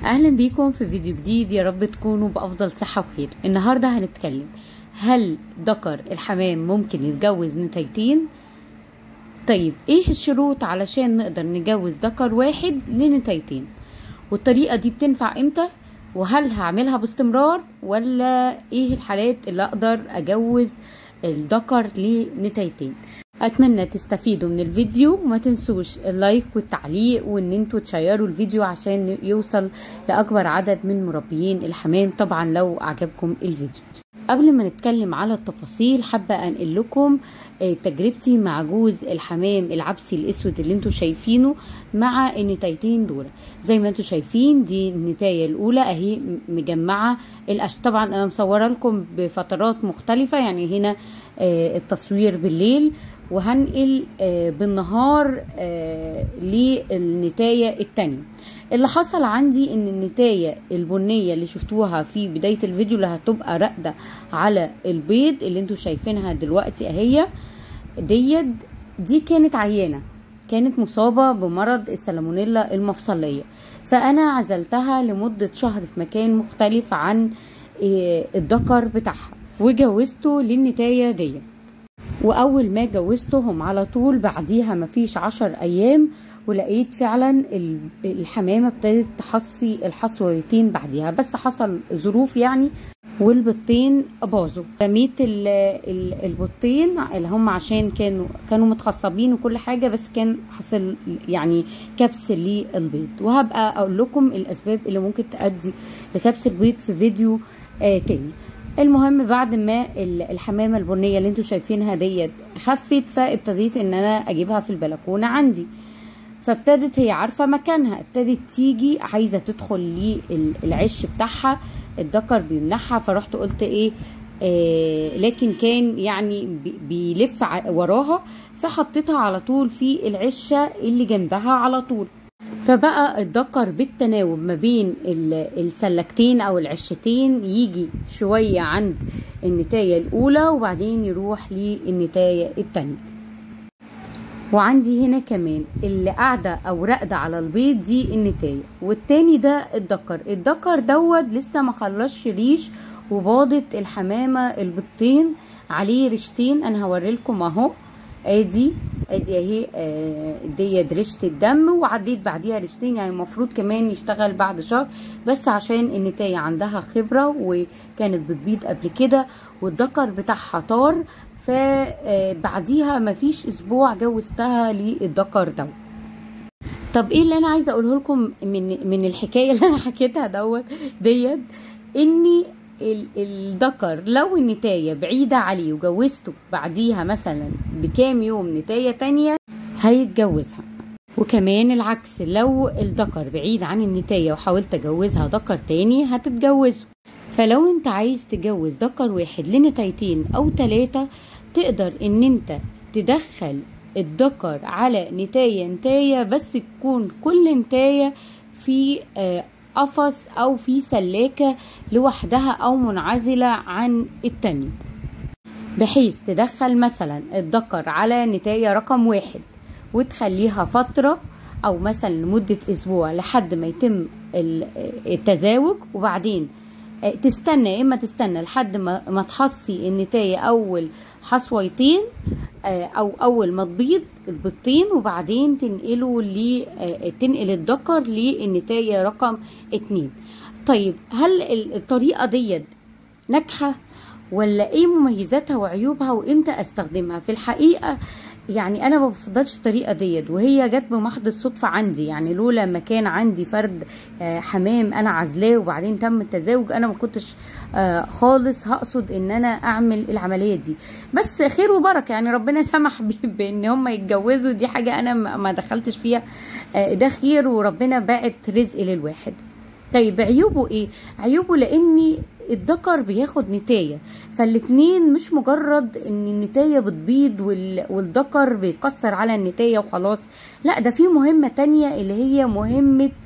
اهلا بيكم في فيديو جديد يا رب تكونوا بافضل صحه وخير النهارده هنتكلم هل ذكر الحمام ممكن يتجوز نتايتين طيب ايه الشروط علشان نقدر نجوز ذكر واحد لنتايتين والطريقه دي بتنفع امتى وهل هعملها باستمرار ولا ايه الحالات اللي اقدر اجوز الذكر لنتايتين اتمنى تستفيدوا من الفيديو وما تنسوش اللايك والتعليق وان انتوا تشيروا الفيديو عشان يوصل لاكبر عدد من مربيين الحمام طبعا لو عجبكم الفيديو قبل ما نتكلم على التفاصيل حابة انقل لكم تجربتي مع جوز الحمام العبسي الاسود اللي انتوا شايفينه مع النتايتين دول زي ما انتوا شايفين دي النتاية الاولى اهي مجمعة القش طبعا انا مصورة لكم بفترات مختلفة يعني هنا التصوير بالليل وهنقل بالنهار للنتاية التانية اللي حصل عندي ان النتاية البنية اللي شفتوها في بداية الفيديو اللي هتبقى راقدة على البيض اللي انتوا شايفينها دلوقتي اهي ديت دي كانت عيانة كانت مصابة بمرض السالمونيلا المفصلية فانا عزلتها لمدة شهر في مكان مختلف عن الذكر بتاعها وجوزته للنتاية ديت واول ما جوزتهم على طول بعديها مفيش عشر ايام ولقيت فعلا الحمامة ابتدت تحصي الحصويتين بعديها بس حصل ظروف يعني والبطين باظوا رميت البطين اللي هم عشان كانوا كانوا متخصبين وكل حاجة بس كان حصل يعني كبس للبيض وهبقى اقول لكم الاسباب اللي ممكن تؤدي لكبس البيض في فيديو آه تاني المهم بعد ما الحمامة البنية اللي انتوا شايفينها ديت خفت فابتديت ان انا اجيبها في البلكونة عندي فابتدت هي عارفة مكانها ابتدت تيجي عايزة تدخل للعش بتاعها الذكر بيمنعها فرحت قلت ايه آه لكن كان يعني بيلف وراها فحطيتها على طول في العشة اللي جنبها على طول فبقى الذكر بالتناوب ما بين السلكتين او العشتين يجي شوية عند النتاية الاولى وبعدين يروح للنتاية التانية وعندي هنا كمان اللي قاعدة او راقدة على البيض دي النتاية والتاني ده الذكر الذكر دوت لسه ما خلصش ريش وباضت الحمامة البيضتين عليه ريشتين انا هوريلكم اهو ادي ادي اهي دي ريشه الدم وعديت بعديها ريشتين يعني المفروض كمان يشتغل بعد شهر بس عشان النتايه عندها خبره وكانت بتبيض قبل كده والذكر بتاعها طار فبعديها مفيش اسبوع جوزتها للذكر ده طب ايه اللي انا عايزه اقوله لكم من من الحكايه اللي انا حكيتها دوت ديت اني الذكر لو النتاية بعيدة عليه وجوزته بعديها مثلا بكام يوم نتاية تانية هيتجوزها وكمان العكس لو الذكر بعيد عن النتاية وحاولت اجوزها ذكر تاني هتتجوزه فلو انت عايز تجوز ذكر واحد لنتايتين او تلاتة تقدر ان انت تدخل الذكر على نتاية نتاية بس تكون كل نتاية في آه قفص او في سلاكه لوحدها او منعزله عن التانية بحيث تدخل مثلا الذكر على نتاية رقم واحد وتخليها فتره او مثلا لمده اسبوع لحد ما يتم التزاوج وبعدين تستنى اما تستنى لحد ما ما تحصي النتاية اول حصويتين او اول ما تبيض البيضتين وبعدين تنقله ل تنقل الذكر للنتاية رقم اتنين طيب هل الطريقة ديت ناجحة ولا ايه مميزاتها وعيوبها وامتى استخدمها في الحقيقة يعني انا ما بفضلش الطريقه ديت وهي جت بمحض الصدفه عندي يعني لولا ما كان عندي فرد حمام انا عازلاه وبعدين تم التزاوج انا ما كنتش خالص هقصد ان انا اعمل العمليه دي بس خير وبركه يعني ربنا سمح بان هم يتجوزوا دي حاجه انا ما دخلتش فيها ده خير وربنا باعت رزق للواحد طيب عيوبه ايه عيوبه لاني الذكر بياخد نتاية فالاتنين مش مجرد ان النتاية بتبيض والذكر بيكسر على النتاية وخلاص لا ده في مهمة تانية اللي هي مهمة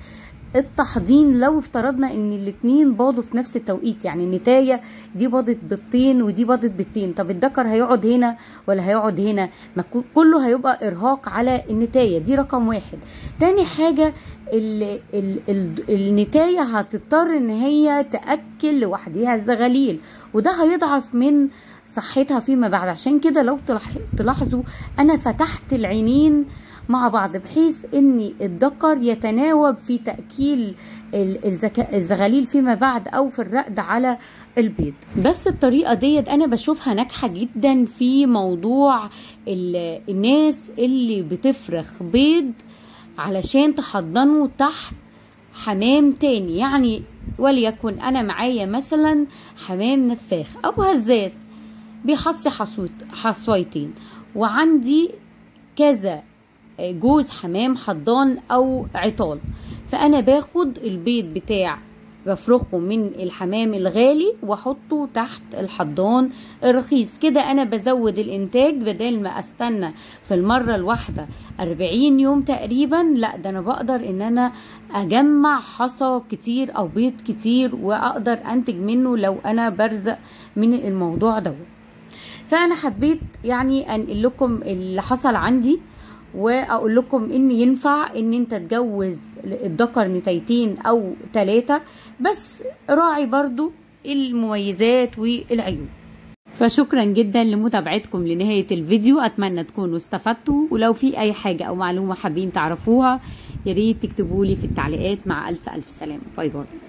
التحضين لو افترضنا ان الاتنين باضوا في نفس التوقيت يعني النتاية دي باضت بالطين ودي باضت بالطين طب الذكر هيقعد هنا ولا هيقعد هنا ما كو- كله هيبقى ارهاق على النتاية دي رقم واحد تاني حاجة ال ال ال النتاية هتضطر ان هي تأكل لوحدها الزغاليل وده هيضعف من صحتها فيما بعد عشان كده لو تلاح- تلاحظوا انا فتحت العينين مع بعض بحيث ان الذكر يتناوب في تاكيل ال- الزكا- الزغاليل فيما بعد او في الرقد على البيض بس الطريقه ديت انا بشوفها ناجحه جدا في موضوع ال- الناس اللي بتفرخ بيض علشان تحضنه تحت حمام تاني يعني وليكن انا معايا مثلا حمام نفاخ او هزاز بيحصي حصوت حصويتين وعندي كذا جوز حمام حضان او عطال فانا باخد البيض بتاع بفرخه من الحمام الغالي واحطه تحت الحضان الرخيص كده انا بزود الانتاج بدل ما استنى في المرة الواحدة 40 يوم تقريبا لا ده انا بقدر ان انا اجمع حصى كتير او بيض كتير واقدر انتج منه لو انا برزق من الموضوع دوت فانا حبيت يعني انقل لكم اللي حصل عندي واقول لكم ان ينفع ان انت تجوز الذكر نتايتين او ثلاثة بس راعي برضو المميزات والعيوب فشكرا جدا لمتابعتكم لنهاية الفيديو اتمنى تكونوا استفدتوا ولو في اي حاجة او معلومة حابين تعرفوها ياريت تكتبولي في التعليقات مع الف الف سلامة باي باي